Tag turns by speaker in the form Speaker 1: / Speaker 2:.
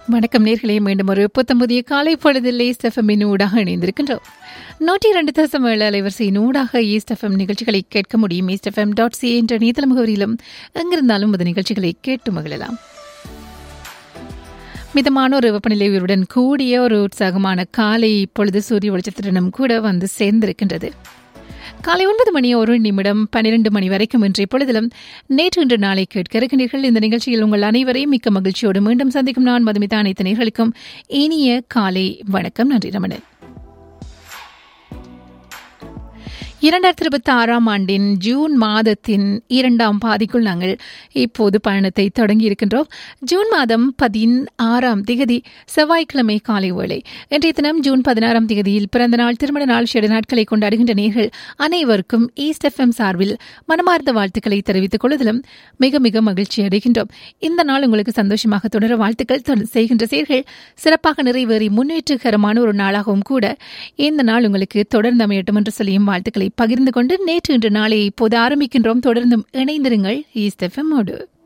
Speaker 1: வணக்கம் நேர்களே மீண்டும் ஒரு புத்தம்புதிய காலை பொழுதில் ஈஸ்ட் எஃப்எம்மின் ஊடாக இணைந்திருக்கின்றோம் நூற்றி இரண்டு தசம் ஏழு அலைவரிசையின் ஊடாக ஈஸ்ட் எஃப்எம் நிகழ்ச்சிகளை கேட்க முடியும் ஈஸ்ட் எஃப்எம் டாட் சி என்ற இணையதள முகவரியிலும் எங்கிருந்தாலும் அது நிகழ்ச்சிகளை கேட்டு மகிழலாம் மிதமான ஒரு வெப்பநிலை உயர்வுடன் கூடிய ஒரு உற்சாகமான காலை இப்பொழுது சூரிய வெளிச்சத்துடனும் கூட வந்து சேர்ந்திருக்கின்றது காலை ஒன்பது மணி ஒரு நிமிடம் பன்னிரண்டு மணி வரைக்கும் இன்றைய பொழுதிலும் நேற்று இன்று நாளை கேட்க இருக்கின்றீர்கள் இந்த நிகழ்ச்சியில் உங்கள் அனைவரையும் மிக்க மகிழ்ச்சியோடு மீண்டும் சந்திக்கும் நான் மதுமிதா அனைத்து நேர்களுக்கும் இனிய காலை வணக்கம் நன்றி ரமணன் இரண்டாயிரத்தி இருபத்தி ஆறாம் ஆண்டின் ஜூன் மாதத்தின் இரண்டாம் பாதிக்குள் நாங்கள் இப்போது பயணத்தை தொடங்கி இருக்கின்றோம் ஜூன் மாதம் பதினாறாம் திகதி செவ்வாய்க்கிழமை காலை வேளை இன்றைய தினம் ஜூன் பதினாறாம் திகதியில் பிறந்த நாள் திருமண நாள் ஷெடு நாட்களை கொண்டாடுகின்ற நேர்கள் அனைவருக்கும் ஈஸ்ட் எஃப்எம் சார்பில் மனமார்ந்த வாழ்த்துக்களை தெரிவித்துக் கொள்வதிலும் மிக மிக மகிழ்ச்சி அடைகின்றோம் இந்த நாள் உங்களுக்கு சந்தோஷமாக தொடர வாழ்த்துக்கள் தொ- செய்கின்ற செயல்கள் சிறப்பாக நிறைவேறி முன்னேற்றகரமான ஒரு நாளாகவும் கூட இந்த நாள் உங்களுக்கு தொடர்ந்து அமையட்டும் என்று சொல்லியும் வாழ்த்துக்களை பகிர்ந்து கொண்டு நேற்று இன்று நாளை இப்போது ஆரம்பிக்கின்றோம் தொடர்ந்தும் இணைந்திருங்கள் ஈஸ்ட் எஃப்எம்மோடு